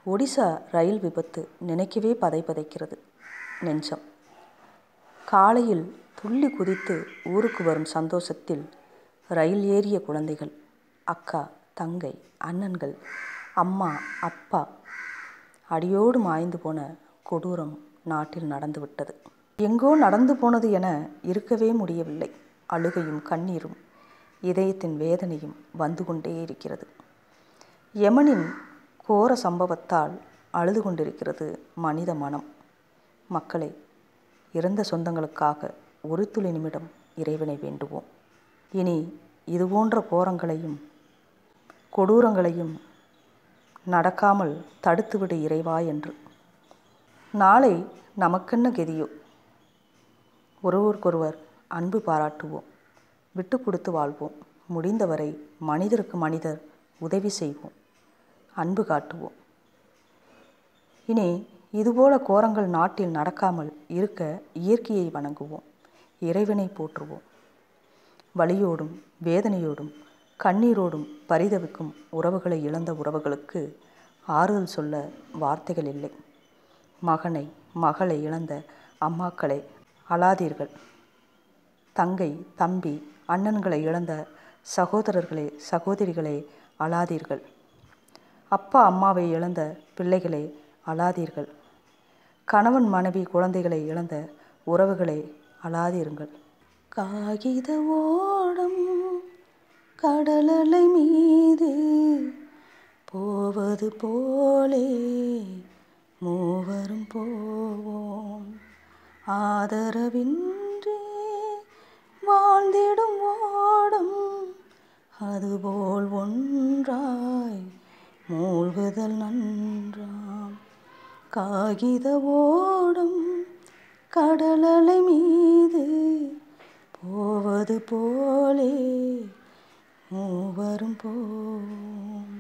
ஒடிசா ரயில் விபத்து நினைக்கவே பதை பதைக்கிறது நெஞ்சம் காலையில் துள்ளி குதித்து ஊருக்கு வரும் சந்தோஷத்தில் ரயில் ஏறிய குழந்தைகள் அக்கா தங்கை அண்ணன்கள் அம்மா அப்பா அடியோடு மாய்ந்து போன கொடூரம் நாட்டில் நடந்துவிட்டது எங்கோ நடந்து போனது என இருக்கவே முடியவில்லை அழுகையும் கண்ணீரும் இதயத்தின் வேதனையும் வந்து கொண்டே இருக்கிறது யமனின் கோர சம்பவத்தால் அழுது கொண்டிருக்கிறது மனித மனம் மக்களை இறந்த சொந்தங்களுக்காக ஒரு துளி நிமிடம் இறைவனை வேண்டுவோம் இனி இதுபோன்ற கோரங்களையும் கொடூரங்களையும் நடக்காமல் தடுத்துவிடு இறைவா என்று நாளை நமக்கென்ன கெதியோ ஒருவருக்கொருவர் அன்பு பாராட்டுவோம் விட்டு கொடுத்து வாழ்வோம் முடிந்தவரை மனிதருக்கு மனிதர் உதவி செய்வோம் அன்பு காட்டுவோம் இனி இதுபோல கோரங்கள் நாட்டில் நடக்காமல் இருக்க இயற்கையை வணங்குவோம் இறைவனை போற்றுவோம் வலியோடும் வேதனையோடும் கண்ணீரோடும் பரிதவிக்கும் உறவுகளை இழந்த உறவுகளுக்கு ஆறுதல் சொல்ல வார்த்தைகள் இல்லை மகனை மகளை இழந்த அம்மாக்களை அழாதீர்கள் தங்கை தம்பி அண்ணன்களை இழந்த சகோதரர்களே சகோதரிகளே அழாதீர்கள் அப்பா அம்மாவை இழந்த பிள்ளைகளே அழாதீர்கள் கணவன் மனைவி குழந்தைகளை இழந்த உறவுகளை அழாதீருங்கள் காகித ஓடம் கடலலை மீது போவது போலே மூவரும் போவோம் ஆதரவின்றி வாழ்ந்திடும் ஓடம் அதுபோல் ஒன்றாய் மூழ்குதல் நன்றாம் காகித ஓடம் கடலலை மீது போவது போலே மூவரும் போவோம்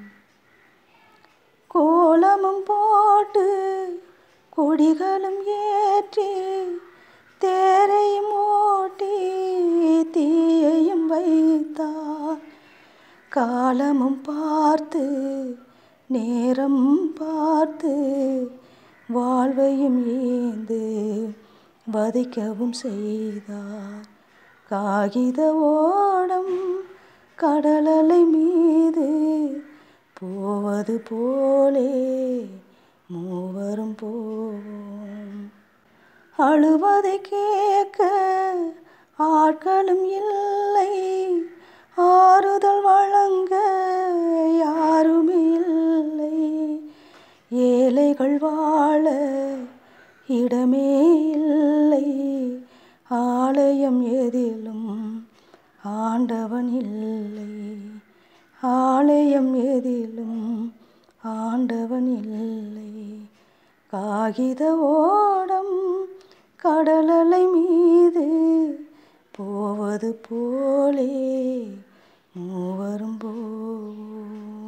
கோலமும் போட்டு கொடிகளும் ஏற்றி தேரையும் ஓட்டி தீயையும் வைத்தார் காலமும் பார்த்து நேரம் பார்த்து வாழ்வையும் ஏந்து வதைக்கவும் செய்தார் காகித ஓடம் கடலலை மீது போவது போலே மூவரும் போவோம் அழுவதை கேட்க ஆட்களும் இல்லை ஆறுதல் வழங்க யாருமே இல்லை ஏழைகள் வாழ இடமே இல்லை ஆலயம் எதிலும் ஆண்டவன் இல்லை ஆலயம் எதிலும் ஆண்டவன் இல்லை காகித ஓடம் கடலலை மீது போவது போலே மூவரும் போவோம்